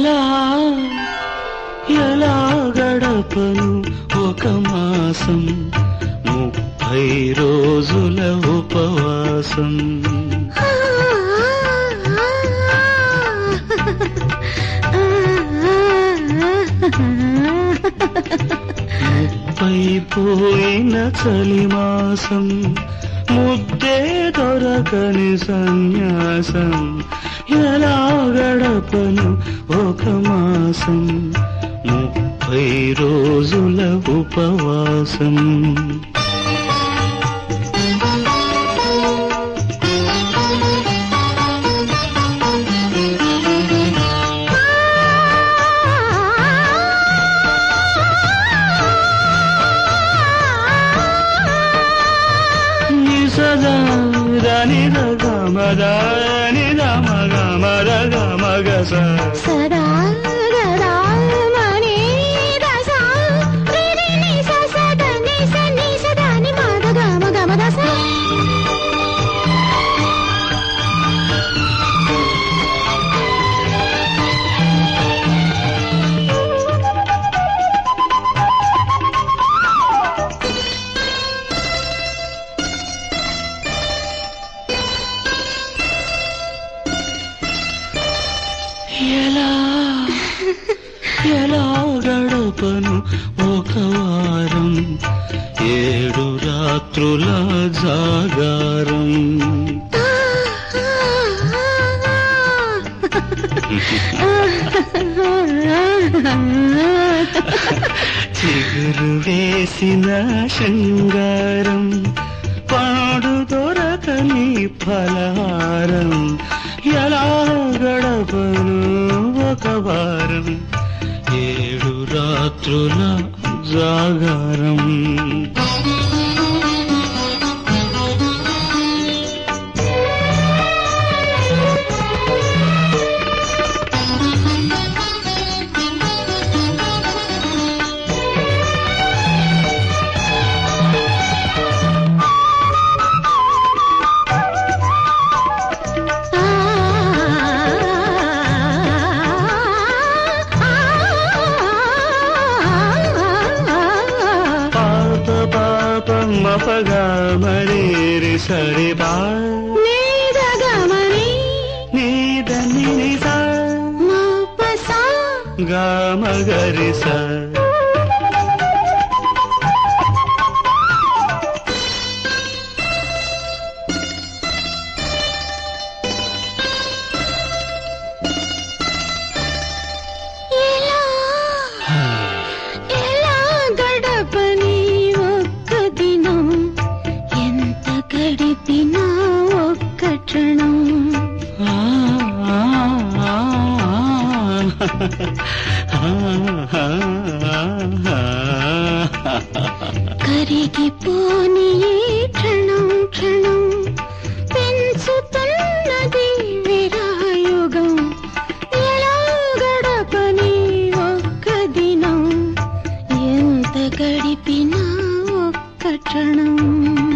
ఎలా ఎలా గడపను ఒక మాసం ముప్పై రోజుల ఉపవాసం ముప్పై పోయిన చలిమాసం ముద్దే దొరకని సన్యాసం ఎలా గడపను ఒక మాసం ముప్పై రోజుల ఉపవాసం నిసదా దని గమద నిద మగ మద గమగ స సదా గదా మణి దస రిరి ని స స ద ని స ని స ద ని మ ద గ మ గ మ ద స ఎలా ఎలా గడపను ఒక వారం ఏడు రాత్రుల జాగారం చిగురు వేసిన శృంగారం పాడు దొరకని ఫలహారం ఎలా గడపను ఒక వారం ఏడు రాత్రుల జాగారం పాప పాప మపగా మరేరి సరి బా నీదని నిసా గామగరి సా ఎలా గడపని ఒక్క దినం ఎంత గడిపినా ఒక్క క్షణం ఆ, ఆ, ఆ, ఆ, ఆ, ఆ. కరిగిపోని ఈ క్షణం క్షణం పెంచుతున్నది విరాయుగం ఎలా గడపని ఒక్క దినం ఎంత గడిపినా ఒక్క క్షణం